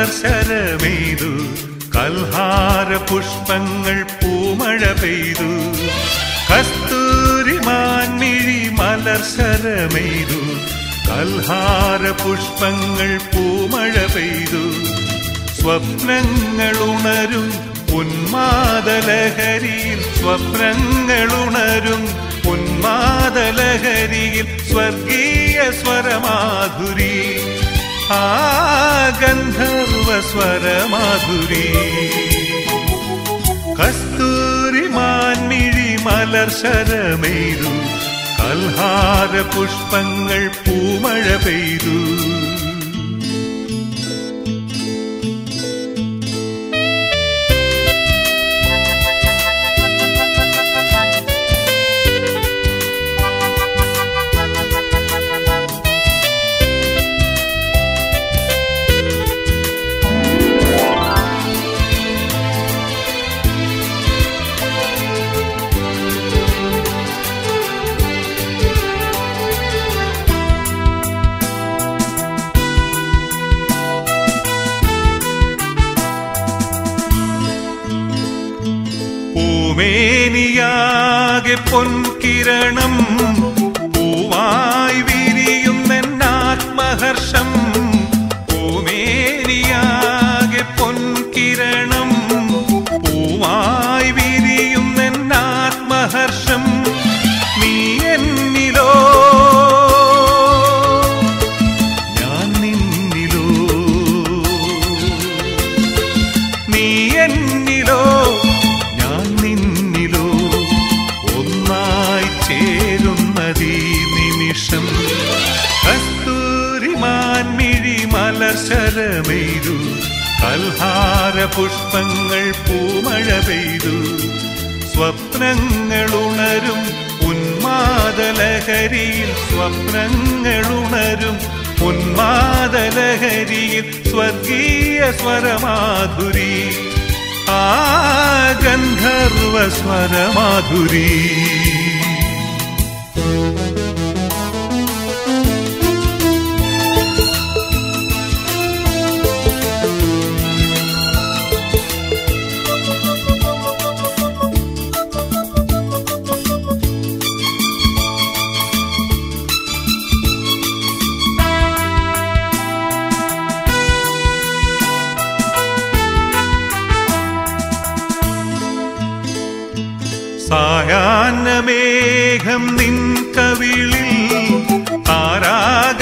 മലർശരമെയ്തു കൽഹാര പുഷ്പങ്ങൾ പൂമഴ പെയ്തു കസ്തൂരി മാൻമിഴി മലർശരമെയ്തു കൽഹാര പുഷ്പങ്ങൾ പൂമഴ പെയ്തു സ്വപ്നങ്ങൾ ഉണരും ഉന്മാദലഹരിയിൽ സ്വപ്നങ്ങൾ ഉണരും ഉന്മാദലഹരിയിൽ സ്വർഗീയ സ്വരമാധുരി ആ ഗന്ധർവ സ്വരമാധുരി കസ്തൂരി മാൻമിഴി മലർ ശരമെയ്തു കൽഹാര പുഷ്പങ്ങൾ പൂമഴ പെയ്തു പൂമേനിയാകെ പൊൻകിരണം പൂവായി വിരിയുന്നെന്നാത്മഹർഷം പൂമേനിയാകെ പൊൻകിരണം പൂവായി വിരിയുന്നെന്നാത്മഹർഷം നീ എന്നിലോ ഞാൻ നിന്നിലോ നീ എന്നിലോ ഞാൻ നിന്നിലോ ഒന്നായി ചേരുന്നതീ നിമിഷം കസ്തൂരി മാൻമിഴി മലർശരമെയ്തു കൽഹാര പുഷ്പങ്ങൾ പൂമഴ പെയ്തു സ്വപ്നങ്ങൾ ഉണരും ഉന്മാദലഹരിയിൽ സ്വപ്നങ്ങൾ ഉണരും ഉന്മാദലഹരിയിൽ സ്വർഗീയ സ്വരമാധുരി ആ ഗന്ധർവ സ്വരമാധുരി സായാഹ്നമേഘം നിൻ കവിളിൽ താരാഗണങ്ങൾ